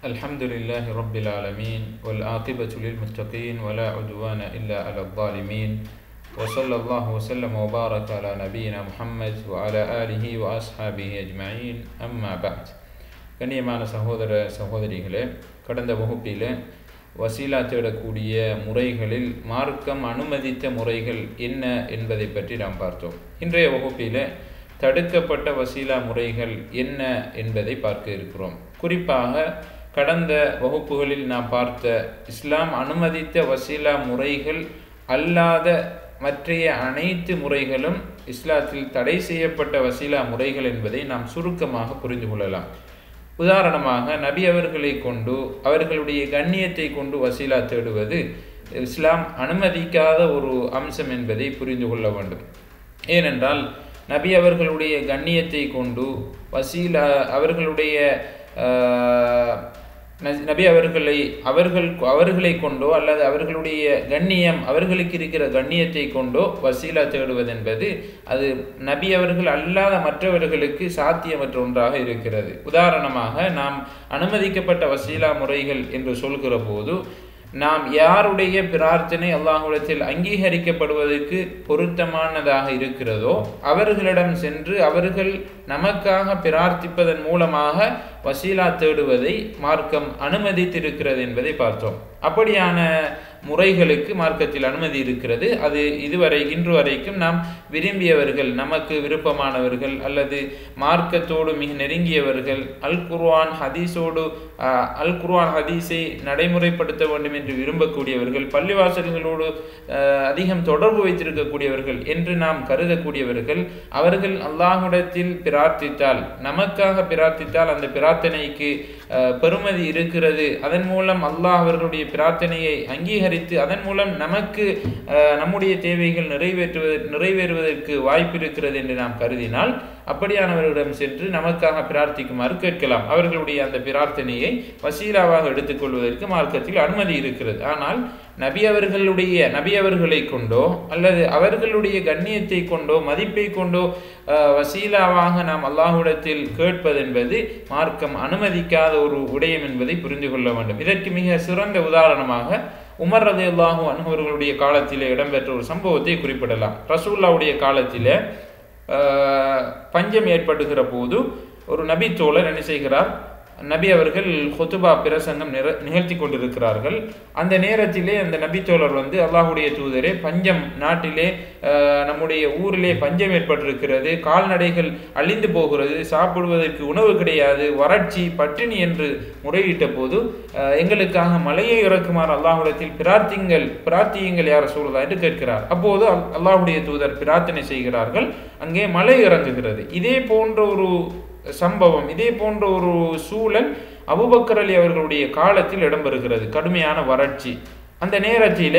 الحمد لله رب العالمين والعاقبة للمتقين ولا عدوان إلا على الظالمين وصلى الله وسلم وبارك على نبينا محمد وعلى آله وأصحابه أجمعين أما بعد கண்ணியமான சகோதர சகோதரிகளே கடந்த வகுப்பில் வசீலா தேடக்கூடிய முறைகளில் மார்க்கம் அனுமதித்த முறைகள் என்ன என்பதை பற்றி நாம் பார்த்தோம் இன்றைய வகுப்பில் தடுக்கப்பட்ட வசீலா முறைகள் என்ன என்பதை பார்க்க இருக்கிறோம் குறிப்பாக கடந்த வகுப்புகளில் நாம் பார்த்த இஸ்லாம் அனுமதித்த வசீலா முறைகள் அல்லாத மற்றைய அனைத்து முறைகளும் இஸ்லாத்தில் தடை செய்யப்பட்ட வசீலா முறைகள் என்பதை நாம் சுருக்கமாக புரிந்து கொள்ளலாம் உதாரணமாக நபி அவர்களை கொண்டு அவர்களுடைய கண்ணியத்தை கொண்டு வசீலா தேடுவது இஸ்லாம் அனுமதிக்காத ஒரு அம்சம் என்பதை புரிந்து கொள்ள வேண்டும் ஏனென்றால் நபி அவர்களுடைய கண்ணியத்தை கொண்டு வசீலா அவர்களுடைய நபி அவர்களை அவர்கள் அவர்களை கொண்டோ அல்லது அவர்களுடைய கண்ணியம் அவர்களுக்கு இருக்கிற கண்ணியத்தை கொண்டோ வசீலா தேடுவது என்பது அது நபி அவர்கள் அல்லாத மற்றவர்களுக்கு சாத்தியமற்ற ஒன்றாக இருக்கிறது உதாரணமாக நாம் அனுமதிக்கப்பட்ட வசீலா முறைகள் என்று சொல்கிற போது நாம் யாருடைய பிரார்த்தனை அல்லாஹுடத்தில் அங்கீகரிக்கப்படுவதற்கு பொருத்தமானதாக இருக்கிறதோ அவர்களிடம் சென்று அவர்கள் நமக்காக பிரார்த்திப்பதன் மூலமாக வசீலா தேடுவதை மார்க்கம் அனுமதித்திருக்கிறது என்பதை பார்த்தோம் அப்படியான முறைகளுக்கு மார்க்கத்தில் அனுமதி இருக்கிறது அது இதுவரை இன்று வரைக்கும் நாம் விரும்பியவர்கள் நமக்கு விருப்பமானவர்கள் அல்லது மார்க்கத்தோடு மிக நெருங்கியவர்கள் அல் குர்வான் ஹதீஸோடு அல் குர்வான் ஹதீஸை நடைமுறைப்படுத்த வேண்டும் என்று விரும்பக்கூடியவர்கள் பள்ளிவாசல்களோடு அதிகம் தொடர்பு வைத்திருக்கக்கூடியவர்கள் என்று நாம் கருதக்கூடியவர்கள் அவர்கள் அல்லாஹுடத்தில் பிரார்த்தித்தால் நமக்காக பிரார்த்தித்தால் அந்த பிரார்த்தனைக்கு பெருமதி இருக்கிறது அதன் மூலம் அல்லாஹ் அவர்களுடைய பிரார்த்தனையை அங்கீகரித்து அதன் மூலம் நமக்கு நம்முடைய தேவைகள் நிறைவேற்றுவது நிறைவேறுவதற்கு வாய்ப்பு இருக்கிறது என்று நாம் கருதினால் அப்படியானவர்களிடம் சென்று நமக்காக பிரார்த்திக்குமாறு கேட்கலாம் அவர்களுடைய அந்த பிரார்த்தனையை வசீலாவாக எடுத்துக்கொள்வதற்கு மார்க்கத்தில் அனுமதி இருக்கிறது ஆனால் நபி அவர்களுடைய நபி அவர்களை கொண்டோ அல்லது அவர்களுடைய கண்ணியத்தை கொண்டோ மதிப்பை கொண்டோ வசீலாவாக நாம் அல்லாஹுடத்தில் கேட்பதென்பது மார்க்கம் அனுமதிக்காத ஒரு உடையம் என்பதை புரிந்து கொள்ள வேண்டும் இதற்கு மிக சிறந்த உதாரணமாக உமர் ரதி அல்லாஹூ அனுபவர்களுடைய காலத்திலே இடம்பெற்ற ஒரு சம்பவத்தை குறிப்பிடலாம் ரசூல்லாவுடைய காலத்திலே பஞ்சம் ஏற்படுகிற போது ஒரு நபி தோழர் என்ன செய்கிறார் நபி அவர்கள் ஹொத்துபா பிரசங்கம் நிற நிகழ்த்தி கொண்டிருக்கிறார்கள் அந்த நேரத்திலே அந்த நபித்தோழர் வந்து அல்லாஹுடைய தூதரே பஞ்சம் நாட்டிலே நம்முடைய ஊரிலே பஞ்சம் ஏற்பட்டிருக்கிறது கால்நடைகள் அழிந்து போகிறது சாப்பிடுவதற்கு உணவு கிடையாது வறட்சி பட்டினி என்று முறையிட்ட போது எங்களுக்காக மலையை இறக்குமாறு அல்லாஹுடத்தில் பிரார்த்திங்கள் பிரார்த்தியுங்கள் யார் சொல்வதா என்று கேட்கிறார் அப்போது அல்லாஹுடைய தூதர் பிரார்த்தனை செய்கிறார்கள் அங்கே மலை இறங்குகிறது இதே போன்ற ஒரு சம்பவம் இதே போன்ற ஒரு சூழல் அபுபக்கர் அலி அவர்களுடைய காலத்தில் இடம்பெறுகிறது கடுமையான வறட்சி அந்த நேரத்திலே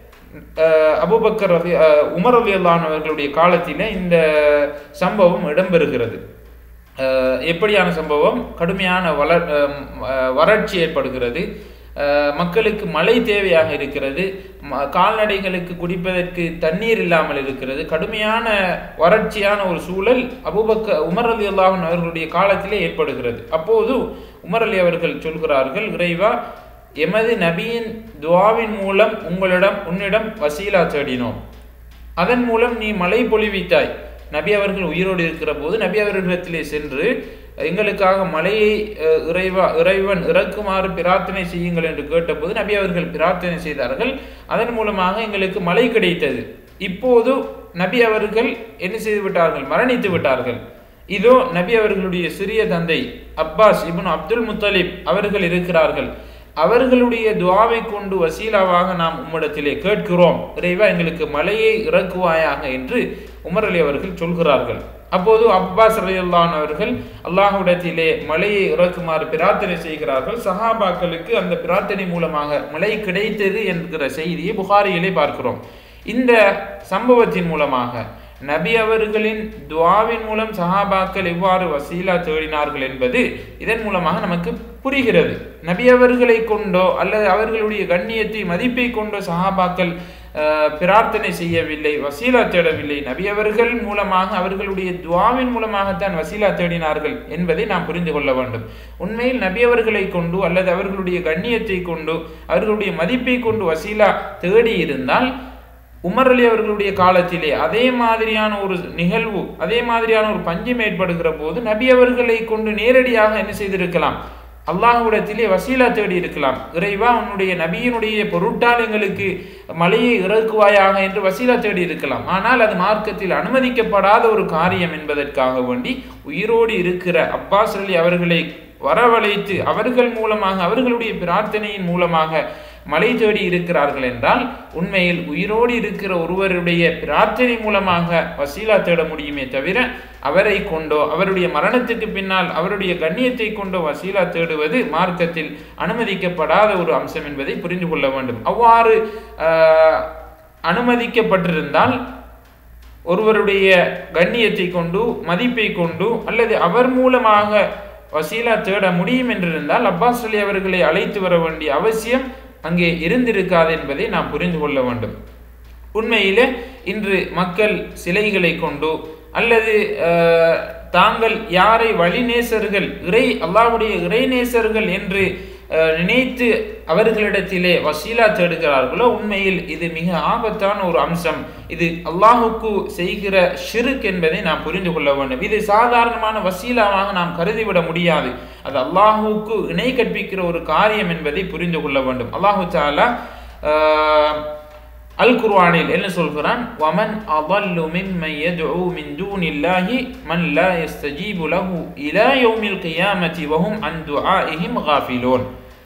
அபுபக்கர் அலி உமர் அலி அல்லான் அவர்களுடைய காலத்திலே இந்த சம்பவம் இடம்பெறுகிறது எப்படியான சம்பவம் கடுமையான வளர் வறட்சி ஏற்படுகிறது மக்களுக்கு மழை தேவையாக இருக்கிறது கால்நடைகளுக்கு குடிப்பதற்கு தண்ணீர் இல்லாமல் இருக்கிறது கடுமையான வறட்சியான ஒரு சூழல் அபுபக்க உமர் அலி அல்லாஹன் அவர்களுடைய காலத்திலே ஏற்படுகிறது அப்போது உமர் அலி அவர்கள் சொல்கிறார்கள் இறைவா எமது நபியின் துவாவின் மூலம் உங்களிடம் உன்னிடம் வசீலா தேடினோம் அதன் மூலம் நீ மழை பொழிவித்தாய் நபி அவர்கள் உயிரோடு இருக்கிற போது நபி அவர்களிடத்திலே சென்று எங்களுக்காக மலையை இறைவா இறைவன் இறக்குமாறு பிரார்த்தனை செய்யுங்கள் என்று கேட்டபோது நபி அவர்கள் பிரார்த்தனை செய்தார்கள் அதன் மூலமாக எங்களுக்கு மழை கிடைத்தது இப்போது நபி அவர்கள் என்ன செய்து விட்டார்கள் மரணித்து விட்டார்கள் இதோ நபி அவர்களுடைய சிறிய தந்தை அப்பாஸ் இபுன் அப்துல் முத்தலிப் அவர்கள் இருக்கிறார்கள் அவர்களுடைய துவாவை கொண்டு வசீலாவாக நாம் உம்மிடத்திலே கேட்கிறோம் இறைவா எங்களுக்கு மலையை இறக்குவாயாக என்று உமர் அலி அவர்கள் சொல்கிறார்கள் அப்போது அப்பாஸ் அலியுல்லான் அவர்கள் அல்லாஹுடத்திலே மலையை இறக்குமாறு பிரார்த்தனை செய்கிறார்கள் சஹாபாக்களுக்கு அந்த பிரார்த்தனை மூலமாக மழை கிடைத்தது என்கிற செய்தியை புகாரியிலே பார்க்கிறோம் இந்த சம்பவத்தின் மூலமாக நபி அவர்களின் துவாவின் மூலம் சஹாபாக்கள் எவ்வாறு வசீலா தேடினார்கள் என்பது இதன் மூலமாக நமக்கு புரிகிறது நபி அவர்களை கொண்டோ அல்லது அவர்களுடைய கண்ணியத்தை மதிப்பை கொண்டோ சஹாபாக்கள் அஹ், பிரார்த்தனை செய்யவில்லை வசீலா தேடவில்லை நபி அவர்கள் மூலமாக அவர்களுடைய துவாவின் மூலமாகத்தான் வசீலா தேடினார்கள் என்பதை நாம் புரிந்து கொள்ள வேண்டும் உண்மையில் நபி அவர்களை கொண்டு அல்லது அவர்களுடைய கண்ணியத்தை கொண்டு அவர்களுடைய மதிப்பை கொண்டு வசீலா தேடி இருந்தால் உமர் அலி அவர்களுடைய காலத்திலே அதே மாதிரியான ஒரு நிகழ்வு அதே மாதிரியான ஒரு பஞ்சம் ஏற்படுகிற போது நபி அவர்களை கொண்டு நேரடியாக என்ன செய்திருக்கலாம் அல்லாஹ்விடத்திலே வசீலா தேடி இருக்கலாம் இறைவா உன்னுடைய நபியினுடைய பொருட்டால் எங்களுக்கு மலையை இறக்குவாயாக என்று வசீலா தேடி இருக்கலாம் ஆனால் அது மார்க்கத்தில் அனுமதிக்கப்படாத ஒரு காரியம் என்பதற்காக வேண்டி உயிரோடு இருக்கிற அப்பாஸ் அலி அவர்களை வரவழைத்து அவர்கள் மூலமாக அவர்களுடைய பிரார்த்தனையின் மூலமாக மலை தேடி இருக்கிறார்கள் என்றால் உண்மையில் உயிரோடு இருக்கிற ஒருவருடைய பிரார்த்தனை மூலமாக வசீலா தேட முடியுமே தவிர அவரை கொண்டோ அவருடைய மரணத்துக்கு பின்னால் அவருடைய கண்ணியத்தை கொண்டோ வசீலா தேடுவது மார்க்கத்தில் அனுமதிக்கப்படாத ஒரு அம்சம் என்பதை புரிந்து கொள்ள வேண்டும் அவ்வாறு ஆஹ், அனுமதிக்கப்பட்டிருந்தால் ஒருவருடைய கண்ணியத்தை கொண்டு மதிப்பை கொண்டு அல்லது அவர் மூலமாக வசீலா தேட முடியும் என்றிருந்தால் அப்பாஸ் அலி அவர்களை அழைத்து வர வேண்டிய அவசியம் அங்கே இருந்திருக்காது என்பதை நாம் புரிந்து கொள்ள வேண்டும் உண்மையிலே இன்று மக்கள் சிலைகளை கொண்டு அல்லது அஹ், தாங்கள் யாரை வழிநேசர்கள் இறை அல்லாஹ்வுடைய இறைநேசர்கள் என்று அஹ், நினைத்து அவர்களிடத்திலே வசீலா தேடுகிறார்களோ உண்மையில் இது மிக ஆபத்தான ஒரு அம்சம் இது அல்லாஹுக்கு செய்கிற ஷிருக் என்பதை நாம் புரிந்து கொள்ள வேண்டும் இது சாதாரணமான வசீலாவாக நாம் கருதிவிட முடியாது அது அல்லாஹுக்கு இணை கற்பிக்கிற ஒரு காரியம் என்பதை புரிந்து கொள்ள வேண்டும் அல்லாஹு தாலா ஆஹ், அல் குர்ஆனில் என்ன சொல்கிறான் வமன் அضல்லு மிம்மன் யதுஉ மின் தூனில்லாஹி மன் லா யஸ்தஜீபு லஹு இலா யௌமில் கியாமத்தி வஹும் அன் துஆஇஹிம் காஃபிலூன்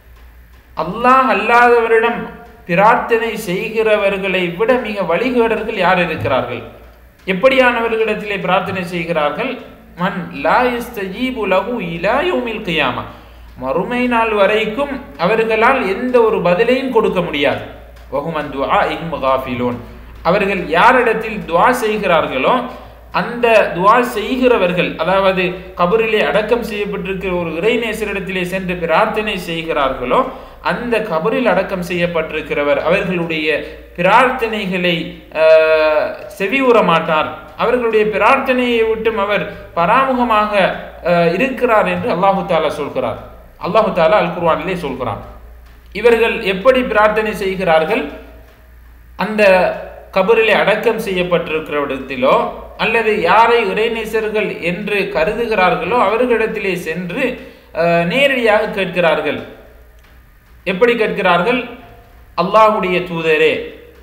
அல்லாஹ் அல்லாதவரிடம் பிரார்த்தனை செய்கிறவர்களை விட மிக வழிகேடர்கள் யார் இருக்கிறார்கள் எப்படியானவர்களிடத்திலே பிரார்த்தனை செய்கிறார்கள் மன் லா யஸ்தஜீபு லஹு இலா யௌமில் கியாமா மறுமை நாள் வரைக்கும் அவர்களால் எந்த ஒரு பதிலையும் கொடுக்க முடியாது வஹுமன் துஆஇஹிம் காஃபிலூன் அவர்கள் யாரிடத்தில் துஆ செய்கிறார்களோ அந்த துஆ செய்கிறவர்கள் அதாவது கபரிலே அடக்கம் செய்யப்பட்டிருக்கிற ஒரு இறைநேசரிடத்திலே சென்று பிரார்த்தனை செய்கிறார்களோ அந்த கபரில் அடக்கம் செய்யப்பட்டிருக்கிறவர் அவர்களுடைய பிரார்த்தனைகளை ஆஹ், செவியுற மாட்டார் அவர்களுடைய பிரார்த்தனையை விட்டும் அவர் பராமுகமாக ஆஹ், இருக்கிறார் என்று அல்லாஹு தாலா சொல்கிறார் அல்லாஹு தாலா அல் குர்ஆனிலே சொல்கிறான் இவர்கள் எப்படி பிரார்த்தனை செய்கிறார்கள் அந்த கபரிலே அடக்கம் செய்யப்பட்டிருக்கிற இடத்திலோ அல்லது யாரை இறைநேசர்கள் என்று கருதுகிறார்களோ அவர்களிடத்திலே சென்று அஹ், நேரடியாக கேட்கிறார்கள் எப்படி கேட்கிறார்கள் அல்லாஹுடைய தூதரே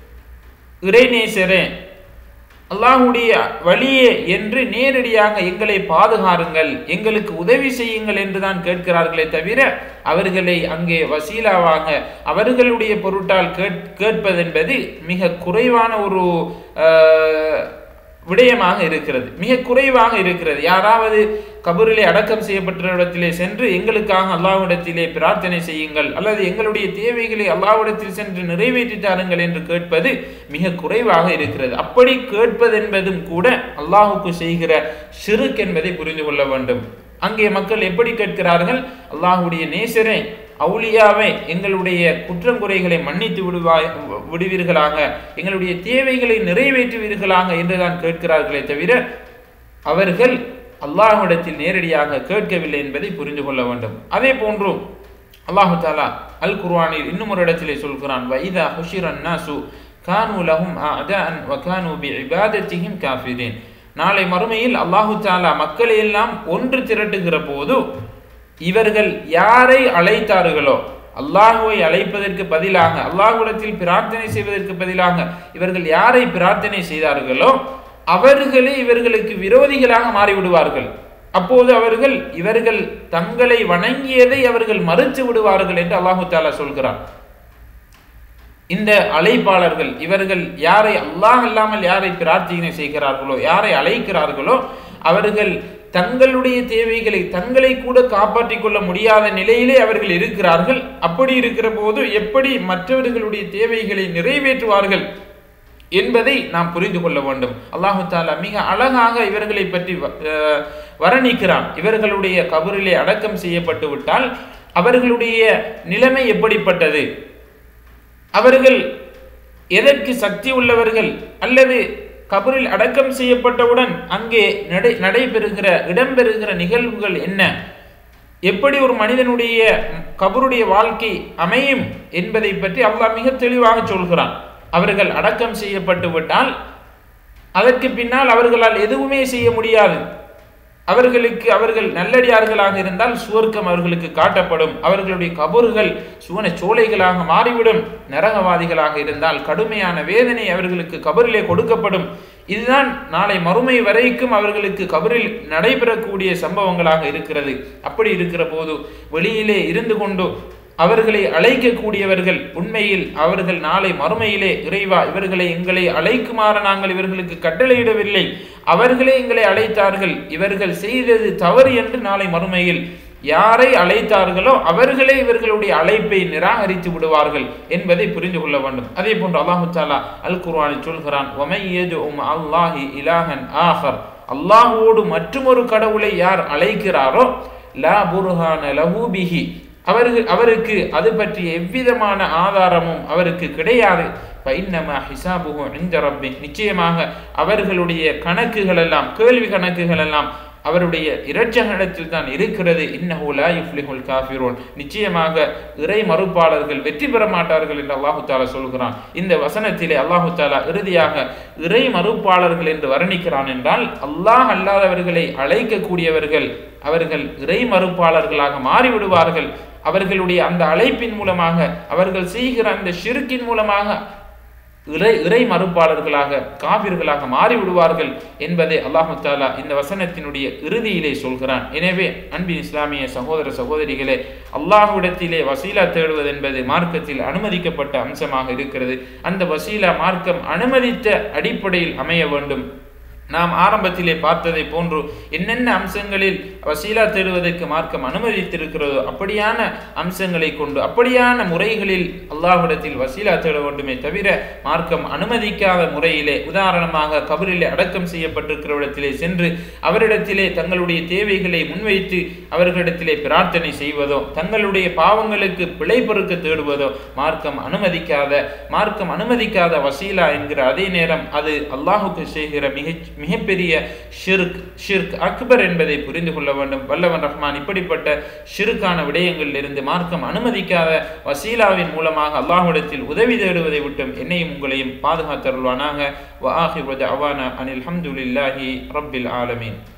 இறைநேசரே அல்லாஹுடைய வழியே என்று நேரடியாக எங்களை பாதுகாருங்கள் எங்களுக்கு உதவி செய்யுங்கள் என்று தான் கேட்கிறார்களே தவிர அவர்களை அங்கே வசீலாவாக அவர்களுடைய பொருட்டால் கேட் கேட்பதென்பது மிக குறைவான ஒரு ஆஹ், விடயமாக இருக்கிறது மிக குறைவாக இருக்கிறது யாராவது கபூரிலே அடக்கம் செய்யப்பட்ட இடத்திலே சென்று எங்களுக்காக அல்லாஹ்விடத்திலே பிரார்த்தனை செய்யுங்கள் அல்லது எங்களுடைய தேவைகளை அல்லாஹ்விடத்தில் சென்று நிறைவேற்றி தாருங்கள் என்று கேட்பது மிக குறைவாக இருக்கிறது அப்படி கேட்பது என்பதும் கூட அல்லாஹுக்கு செய்கிற ஷிருக் என்பதை புரிந்து கொள்ள வேண்டும் அங்கே மக்கள் எப்படி கேட்கிறார்கள் அல்லாஹுடைய நேசரே அவுலியாவே எங்களுடைய குற்றங்குறைகளை மன்னித்து விடுவாய் விடுவீர்களாக எங்களுடைய தேவைகளை நிறைவேற்றுவீர்களாக என்றுதான் கேட்கிறார்களே தவிர அவர்கள் அல்லாஹ்விடத்தில் நேரடியாக கேட்கவில்லை என்பதை புரிந்து கொள்ள வேண்டும் அதே போன்று அல்லாஹு தாலா அல் குர்ஆனில் இன்னும் ஒரு இடத்திலே சொல்கிறான் வைதா ஹுஷிரன் நாசு கானு லஹும் அதான் வகானு பி இபாதத்திஹிம் காஃபிரீன் நாளை மறுமையில் அல்லாஹு தாலா மக்களை எல்லாம் ஒன்று திரட்டுகிற போது இவர்கள் யாரை அழைத்தார்களோ அல்லாஹுவை அழைப்பதற்கு பதிலாக அல்லாஹ்விடத்தில் பிரார்த்தனை செய்வதற்கு பதிலாக இவர்கள் யாரை பிரார்த்தனை செய்தார்களோ அவர்களே இவர்களுக்கு விரோதிகளாக மாறிவிடுவார்கள் அப்போது அவர்கள் இவர்கள் தங்களை வணங்கியதை அவர்கள் மறுத்து விடுவார்கள் என்று அல்லாஹு தாலா சொல்கிறான் இந்த அழைப்பாளர்கள் இவர்கள் யாரை அல்லாஹ் அல்லாமல் யாரை பிரார்த்தனை செய்கிறார்களோ யாரை அழைக்கிறார்களோ அவர்கள் தங்களுடைய தேவைகளை தங்களை கூட காப்பாற்றிக் கொள்ள முடியாத நிலையிலே அவர்கள் இருக்கிறார்கள் அப்படி இருக்கிற போது எப்படி மற்றவர்களுடைய தேவைகளை நிறைவேற்றுவார்கள் என்பதை நாம் புரிந்து கொள்ள வேண்டும் அல்லாஹு தாலா மிக அழகாக இவர்களை பற்றி வ- அஹ் வர்ணிக்கிறான் இவர்களுடைய கபரிலே அடக்கம் செய்யப்பட்டு விட்டால் அவர்களுடைய நிலைமை எப்படிப்பட்டது அவர்கள் எதற்கு சக்தி உள்ளவர்கள் அல்லது கபரில் அடக்கம் செய்யப்பட்டவுடன் அங்கே நடை நடைபெறுகிற இடம்பெறுகிற நிகழ்வுகள் என்ன எப்படி ஒரு மனிதனுடைய கபருடைய வாழ்க்கை அமையும் என்பதை பற்றி அல்லாஹ் மிக தெளிவாக சொல்கிறான் அவர்கள் அடக்கம் செய்யப்பட்டு விட்டால் அதற்கு பின்னால் அவர்களால் எதுவுமே செய்ய முடியாது அவர்களுக்கு அவர்கள் நல்லடியார்களாக இருந்தால் சுவர்க்கம் அவர்களுக்கு காட்டப்படும் அவர்களுடைய கபறுகள் சுவன சோலைகளாக மாறிவிடும் நரகவாதிகளாக இருந்தால் கடுமையான வேதனை அவர்களுக்கு கபரிலே கொடுக்கப்படும் இதுதான் நாளை மறுமை வரைக்கும் அவர்களுக்கு கபரில் நடைபெறக்கூடிய சம்பவங்களாக இருக்கிறது அப்படி இருக்கிற போது வெளியிலே இருந்து கொண்டு அவர்களை அழைக்கக்கூடியவர்கள் உண்மையில் அவர்கள் நாளை மறுமையிலே இறைவா இவர்களை எங்களை அழைக்குமாறு நாங்கள் இவர்களுக்கு கட்டளையிடவில்லை அவர்களே எங்களை அழைத்தார்கள் இவர்கள் செய்தது தவறு என்று நாளை மறுமையில் யாரை அழைத்தார்களோ அவர்களே இவர்களுடைய அழைப்பை நிராகரித்து விடுவார்கள் என்பதை புரிந்து கொள்ள வேண்டும் அதே போன்று அல்லாஹு தாலா அல் குர்ஆனில் சொல்கிறான் அல்லாஹி இலாஹன் ஆஹர் அல்லாஹோடு மற்றொரு கடவுளை யார் அழைக்கிறாரோ லா புர்ஹான லஹூ பிஹி அவர்கள் அவருக்கு அது பற்றி எவ்விதமான ஆதாரமும் அவருக்கு கிடையாது பைன்னமா ஹிசாபுகு இந்த ரப்பி நிச்சயமாக அவர்களுடைய கணக்குகள் எல்லாம் கேள்வி கணக்குகள் எல்லாம் அவருடைய இரட்சகத்தில் தான் இருக்கிறது இன்னஹுலா யுஃப்லிஹுல் காஃபிரோன் நிச்சயமாக இறை மறுப்பாளர்கள் வெற்றி பெற மாட்டார்கள் என்று அல்லாஹு தாலா சொல்கிறான் இந்த வசனத்திலே அல்லாஹு தாலா இறுதியாக இறை மறுப்பாளர்கள் என்று வர்ணிக்கிறான் என்றால் அல்லாஹ் அல்லாதவர்களை அழைக்கக்கூடியவர்கள் அவர்கள் இறை மறுப்பாளர்களாக மாறிவிடுவார்கள் அவர்களுடைய அந்த அழைப்பின் மூலமாக அவர்கள் செய்கிற அந்த ஷிருக்கின் மூலமாக இறை இறை மறுப்பாளர்களாக காவிர்களாக மாறிவிடுவார்கள் என்பதை அல்லாஹு தாலா இந்த வசனத்தினுடைய இறுதியிலே சொல்கிறான் எனவே அன்பின் இஸ்லாமிய சகோதர சகோதரிகளே அல்லாஹுவிடத்திலே வசீலா தேடுவது என்பது மார்க்கத்தில் அனுமதிக்கப்பட்ட அம்சமாக இருக்கிறது அந்த வசீலா மார்க்கம் அனுமதித்த அடிப்படையில் அமைய வேண்டும் நாம் ஆரம்பத்திலே பார்த்ததை போன்று என்னென்ன அம்சங்களில் வசீலா தேடுவதற்கு மார்க்கம் அனுமதித்திருக்கிறதோ அப்படியான அம்சங்களை கொண்டு அப்படியான முறைகளில் அல்லாஹ்விடத்தில் வசீலா தேட வேண்டுமே தவிர மார்க்கம் அனுமதிக்காத முறையிலே உதாரணமாக கபரிலே அடக்கம் செய்யப்பட்டிருக்கிற இடத்திலே சென்று அவரிடத்திலே தங்களுடைய தேவைகளை முன்வைத்து அவர்களிடத்திலே பிரார்த்தனை செய்வதோ தங்களுடைய பாவங்களுக்கு பிழை பொறுக்க தேடுவதோ மார்க்கம் அனுமதிக்காத மார்க்கம் அனுமதிக்காத வசீலா என்கிற அதே நேரம் அது அல்லாஹுக்கு செய்கிற மிக மிகப்பெரிய ஷிர்க் ஷிர்க் அக்பர் என்பதை புரிந்து கொள்ள வேண்டும் வல்லவன் ரஹ்மான் இப்படிப்பட்ட ஷிருக்கான விடயங்களில் இருந்து மார்க்கம் அனுமதிக்காத வசீலாவின் மூலமாக அல்லாஹ்விடத்தில் உதவி தேடுவதை விட்டும் என்னையும் உங்களையும் பாதுகாத்தருள்வானாக வ ஆஹிர் அவானா அனில் ஹம்துலில்லாஹி ரப்பில் ஆலமீன்